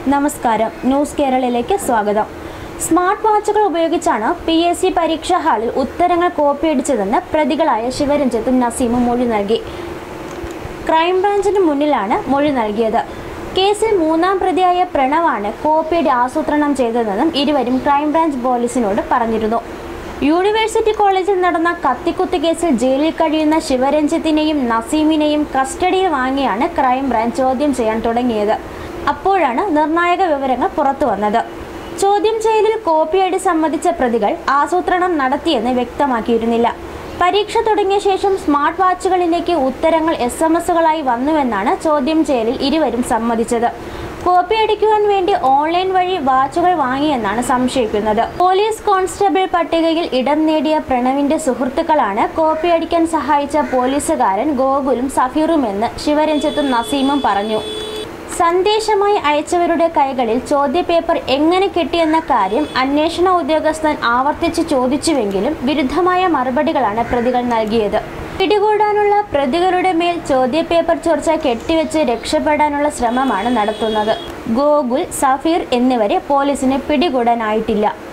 നമസ്കാരം ന്യൂസ് കേരളയിലേക്ക് സ്വാഗതം സ്മാർട്ട് വാച്ചുകൾ ഉപയോഗിച്ചാണ് പി എസ് സി പരീക്ഷാ ഹാളിൽ ഉത്തരങ്ങൾ കോപ്പിയടിച്ചതെന്ന് പ്രതികളായ ശിവരഞ്ജിത്തും നസീമും മൊഴി നൽകി ക്രൈംബ്രാഞ്ചിന് മുന്നിലാണ് മൊഴി നൽകിയത് കേസിൽ മൂന്നാം പ്രതിയായ പ്രണവാണ് കോപ്പിയടി ആസൂത്രണം ചെയ്തതെന്നും ഇരുവരും ക്രൈംബ്രാഞ്ച് പോലീസിനോട് പറഞ്ഞിരുന്നു യൂണിവേഴ്സിറ്റി കോളേജിൽ നടന്ന കത്തിക്കുത്ത് കേസിൽ ജയിലിൽ കഴിയുന്ന ശിവരഞ്ജിത്തിനെയും നസീമിനെയും കസ്റ്റഡിയിൽ വാങ്ങിയാണ് ക്രൈംബ്രാഞ്ച് ചോദ്യം ചെയ്യാൻ തുടങ്ങിയത് അപ്പോഴാണ് നിർണായക വിവരങ്ങൾ പുറത്തു വന്നത് ചോദ്യം ചെയ്യലിൽ കോപ്പിയടി സമ്മതിച്ച പ്രതികൾ ആസൂത്രണം നടത്തിയെന്ന് വ്യക്തമാക്കിയിരുന്നില്ല പരീക്ഷ തുടങ്ങിയ ശേഷം സ്മാർട്ട് വാച്ചുകളിലേക്ക് ഉത്തരങ്ങൾ എസ് എം എസുകളായി വന്നുവെന്നാണ് ചോദ്യം ചെയ്യലിൽ ഇരുവരും സമ്മതിച്ചത് കോപ്പി അടിക്കുവാൻ വേണ്ടി ഓൺലൈൻ വഴി വാച്ചുകൾ വാങ്ങിയെന്നാണ് സംശയിക്കുന്നത് പോലീസ് കോൺസ്റ്റബിൾ പട്ടികയിൽ ഇടം നേടിയ പ്രണവിന്റെ സുഹൃത്തുക്കളാണ് കോപ്പി അടിക്കാൻ സഹായിച്ച പോലീസുകാരൻ ഗോകുലും സഫീറുമെന്ന് ശിവരഞ്ജിത്തും നസീമും പറഞ്ഞു സന്ദേശമായി അയച്ചവരുടെ കൈകളിൽ ചോദ്യപേപ്പർ എങ്ങനെ കിട്ടിയെന്ന കാര്യം അന്വേഷണ ഉദ്യോഗസ്ഥൻ ആവർത്തിച്ച് ചോദിച്ചുവെങ്കിലും വിരുദ്ധമായ മറുപടികളാണ് പ്രതികൾ നൽകിയത് പിടികൂടാനുള്ള പ്രതികളുടെ മേൽ ചോദ്യപേപ്പർ ചോർച്ച കെട്ടിവെച്ച് രക്ഷപ്പെടാനുള്ള ശ്രമമാണ് നടത്തുന്നത് ഗോകുൽ സഫീർ എന്നിവരെ പോലീസിന് പിടികൂടാനായിട്ടില്ല